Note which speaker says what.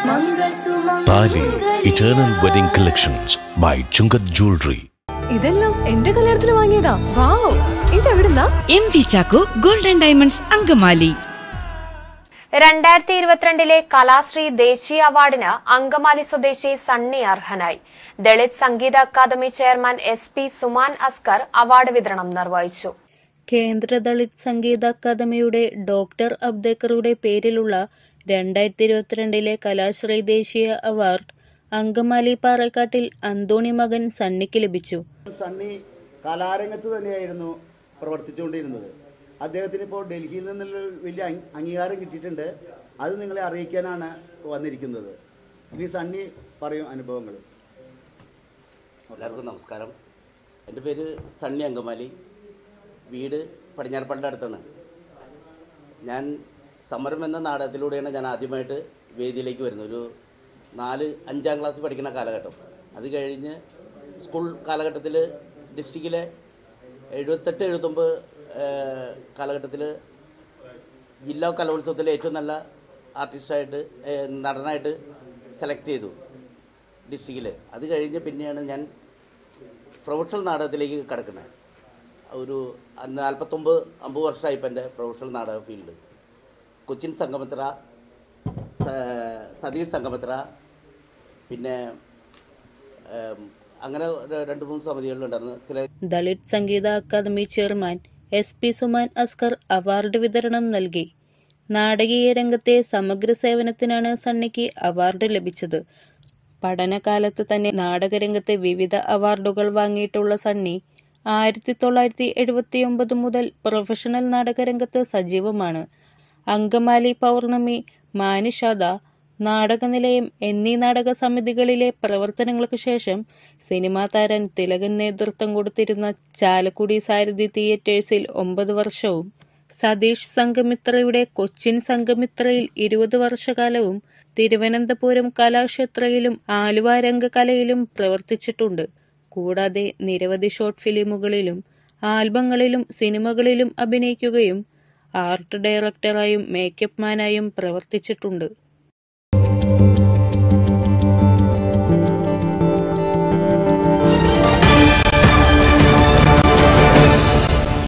Speaker 1: താലി eternal wedding collections by Chungath jewellery
Speaker 2: ഇതെല്ലാം എന്റെ കല്യാണത്തിന് വാങ്ങിയതാ വാവ് ഇതെവിടുന്നാ
Speaker 3: M V Chacko golden diamonds Angamaly
Speaker 4: രണ്ടായിരത്തി ഇരുപത്തിരണ്ടിലെ കലാശ്രീ ദേശീയ അവാർഡിന് അങ്കമാലി സ്വദേശി സണ്ണി അർഹനായി ദളിത് സംഗീത academy chairman S P Suman Askar award വിതരണം നിർവഹിച്ചു
Speaker 5: കേന്ദ്ര ദളിത് സംഗീത അക്കാദമിയുടെ ഡോക്ടർ അബ്ദേക്കറുടെ പേരിലുള്ള രണ്ടായിരത്തി ഇരുപത്തിരണ്ടിലെ കലാശ്രീ ദേശീയ അവാർഡ് അങ്കമാലി പാറക്കാട്ടിൽ അന്തോണി മകൻ സണ്ണിക്ക് ലഭിച്ചു
Speaker 6: സണ്ണി കലാരംഗത്ത് തന്നെയായിരുന്നു പ്രവർത്തിച്ചുകൊണ്ടിരുന്നത് അദ്ദേഹത്തിന് ഇപ്പോൾ ഡൽഹിയിൽ നിന്നുള്ള വലിയ അംഗ- അംഗീകാരം കിട്ടിയിട്ടുണ്ട് അത് നിങ്ങളെ അറിയിക്കാനാണ് വന്നിരിക്കുന്നത് ഇനി സണ്ണി പറയും അനുഭവങ്ങൾ
Speaker 7: എല്ലാവർക്കും നമസ്കാരം എൻ്റെ പേര് സണ്ണി അങ്കമാലി വീട് പടിഞ്ഞാറപ്പള്ളിയുടെ അടുത്താണ് ഞാൻ സമരം എന്ന നാടകത്തിലൂടെയാണ് ഞാൻ ആദ്യമായിട്ട് വേദിയിലേക്ക് വരുന്നത് ഒരു നാല് അഞ്ചാം ക്ലാസ് പഠിക്കുന്ന കാലഘട്ടം അത് കഴിഞ്ഞ് സ്കൂൾ കാലഘട്ടത്തിൽ ഡിസ്ട്രിക്റ്റിലെ എഴുപത്തെട്ട് എഴുപത്തൊമ്പത് കാലഘട്ടത്തിൽ ജില്ലാ കലോത്സവത്തിലെ ഏറ്റവും നല്ല ആർട്ടിസ്റ്റായിട്ട് ഏഹ്, നടനായിട്ട് സെലക്ട് ചെയ്തു ഡിസ്ട്രിക്റ്റിൽ അത് കഴിഞ്ഞ് പിന്നെയാണ് ഞാൻ പ്രൊഫഷണൽ നാടകത്തിലേക്ക് കിടക്കുന്നത് ഒരു നാൽപ്പത്തൊമ്പത് അമ്പത് വർഷമായി ഇപ്പം എൻ്റെ പ്രൊഫഷണൽ നാടക ഫീൽഡ് കൊച്ചിൻ സംഗമിത്ര സ- സതീഷ് സംഗമിത്ര പിന്നെ ഏം, അങ്ങനെ ഒരു രണ്ട് മൂന്ന് സമിതികളിലുണ്ടായിരുന്നു ചില
Speaker 5: ദളിത് സംഗീത academy chairman S P Suman Askar award വിതരണം നൽകി നാടകീയ രംഗത്തെ സമഗ്ര സേവനത്തിനാണ് സണ്ണിക്ക് അവാർഡ് ലഭിച്ചത് പഠനകാലത്ത് തന്നെ നാടകരംഗത്തെ വിവിധ അവാർഡുകൾ വാങ്ങിയിട്ടുള്ള സണ്ണി ആയിരത്തി തൊള്ളായിരത്തി എഴുപത്തിയൊമ്പത് മുതൽ പ്രൊഫഷണൽ നാടകരംഗത്ത് സജീവമാണ് അങ്കമാലി പൗർണമി മാനിഷാദ നാടകനിലയം എന്നീ നാടക സമിതികളിലെ പ്രവർത്തനങ്ങൾക്ക് ശേഷം സിനിമാ താരൻ തിലകൻ നേതൃത്വം കൊടുത്തിരുന്ന ചാലക്കുടി സാരഥി തിയേറ്റേഴ്സിൽ ഒമ്പത് വർഷവും സതീഷ് സംഘമിത്രയുടെ കൊച്ചിൻ സംഘമിത്രയിൽ ഇരുപത് വർഷകാലവും തിരുവനന്തപുരം കലാക്ഷേത്രയിലും ആലുവ രംഗകലയിലും പ്രവർത്തിച്ചിട്ടുണ്ട് കൂടാതെ നിരവധി ഷോർട്ട് ഫിലിമുകളിലും ആൽബങ്ങളിലും സിനിമകളിലും അഭിനയിക്കുകയും ആർട്ട് ഡയറക്ടറായും മേക്കപ്പ് മാനായും പ്രവർത്തിച്ചിട്ടുണ്ട്